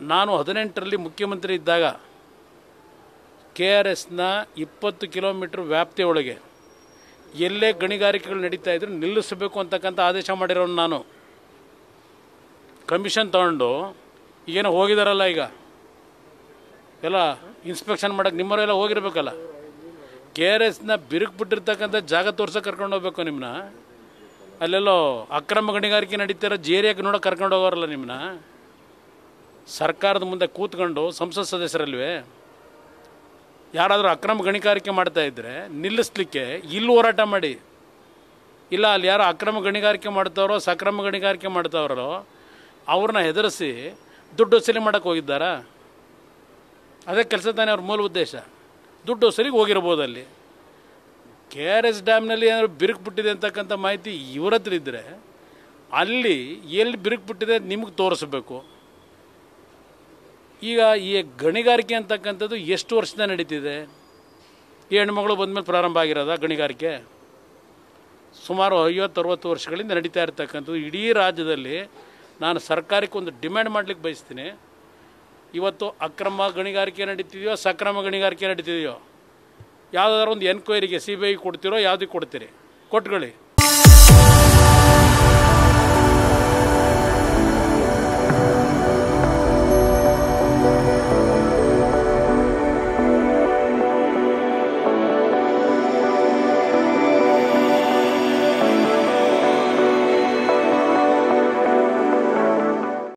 ನಾನು ಹದಿನೆಂಟರಲ್ಲಿ ಮುಖ್ಯಮಂತ್ರಿ ಇದ್ದಾಗ ಕೆ ಆರ್ ಎಸ್ನ ಇಪ್ಪತ್ತು ಕಿಲೋಮೀಟ್ರ್ ವ್ಯಾಪ್ತಿಯೊಳಗೆ ಎಲ್ಲೇ ಗಣಿಗಾರಿಕೆಗಳು ನಡೀತಾ ಇದ್ರೆ ನಿಲ್ಲಿಸಬೇಕು ಅಂತಕ್ಕಂಥ ಆದೇಶ ಮಾಡಿರೋನು ನಾನು ಕಮಿಷನ್ ತಗೊಂಡು ಈಗೇನೋ ಹೋಗಿದಾರಲ್ಲ ಈಗ ಎಲ್ಲ ಇನ್ಸ್ಪೆಕ್ಷನ್ ಮಾಡೋಕ್ಕೆ ನಿಮ್ಮವರೆಲ್ಲ ಹೋಗಿರ್ಬೇಕಲ್ಲ ಕೆ ಆರ್ ಎಸ್ನ ಬಿರುಕು ಬಿಟ್ಟಿರ್ತಕ್ಕಂಥ ಜಾಗ ತೋರ್ಸೋಕೆ ಕರ್ಕೊಂಡು ಹೋಗ್ಬೇಕು ನಿಮ್ಮನ್ನ ಅಲ್ಲೆಲ್ಲೋ ಅಕ್ರಮ ಗಣಿಗಾರಿಕೆ ನಡೀತಿರೋ ಜೇರಿಯಾಗಿ ನೋಡೋಕೆ ಕರ್ಕೊಂಡು ಹೋಗೋರಲ್ಲ ನಿಮ್ಮನ್ನ ಸರ್ಕಾರದ ಮುಂದೆ ಕೂತ್ಕೊಂಡು ಸಂಸತ್ ಸದಸ್ಯರಲ್ವೇ ಯಾರಾದರೂ ಅಕ್ರಮ ಗಣಿಗಾರಿಕೆ ಮಾಡ್ತಾ ಇದ್ದರೆ ನಿಲ್ಲಿಸ್ಲಿಕ್ಕೆ ಇಲ್ಲಿ ಹೋರಾಟ ಮಾಡಿ ಇಲ್ಲ ಅಲ್ಲಿ ಯಾರೋ ಅಕ್ರಮ ಗಣಿಗಾರಿಕೆ ಮಾಡ್ತಾರೋ ಸಕ್ರಮ ಗಣಿಗಾರಿಕೆ ಮಾಡ್ತಾವ್ರೋ ಅವ್ರನ್ನ ಹೆದರಿಸಿ ದುಡ್ಡು ವಸೂಲಿ ಮಾಡೋಕ್ಕೆ ಹೋಗಿದ್ದಾರಾ ಅದೇ ಕೆಲಸ ತಾನೇ ಅವ್ರ ಮೂಲ ಉದ್ದೇಶ ದುಡ್ಡು ವಸೂಲಿಗೆ ಹೋಗಿರ್ಬೋದು ಅಲ್ಲಿ ಕೆ ಆರ್ ಎಸ್ ಡ್ಯಾಮ್ನಲ್ಲಿ ಏನಾದ್ರು ಬಿರುಕು ಬಿಟ್ಟಿದೆ ಅಂತಕ್ಕಂಥ ಮಾಹಿತಿ ಇವ್ರ ಹತ್ರ ಇದ್ದರೆ ಅಲ್ಲಿ ಎಲ್ಲಿ ಬಿರುಕು ಬಿಟ್ಟಿದೆ ನಿಮಗೆ ತೋರಿಸ್ಬೇಕು ಈಗ ಈ ಗಣಿಗಾರಿಕೆ ಅಂತಕ್ಕಂಥದ್ದು ಎಷ್ಟು ವರ್ಷದಿಂದ ನಡೀತಿದೆ ಈ ಹೆಣ್ಮಗಳು ಬಂದಮೇಲೆ ಪ್ರಾರಂಭ ಆಗಿರೋದ ಗಣಿಗಾರಿಕೆ ಸುಮಾರು ಐವತ್ತು ಅರುವತ್ತು ವರ್ಷಗಳಿಂದ ನಡೀತಾ ಇರ್ತಕ್ಕಂಥದ್ದು ಇಡೀ ರಾಜ್ಯದಲ್ಲಿ ನಾನು ಸರ್ಕಾರಕ್ಕೆ ಒಂದು ಡಿಮ್ಯಾಂಡ್ ಮಾಡ್ಲಿಕ್ಕೆ ಬಯಸ್ತೀನಿ ಇವತ್ತು ಅಕ್ರಮ ಗಣಿಗಾರಿಕೆ ನಡೀತಿದೆಯೋ ಸಕ್ರಮ ಗಣಿಗಾರಿಕೆ ನಡೀತಿದೆಯೋ ಯಾವುದಾದ್ರೂ ಒಂದು ಎನ್ಕ್ವೈರಿಗೆ ಸಿ ಬಿ ಐ ಕೊಡ್ತಿರೋ ಯಾವುದಕ್ಕೆ ಕೊಡ್ತೀರಿ ಕೊಟ್ಕೊಳ್ಳಿ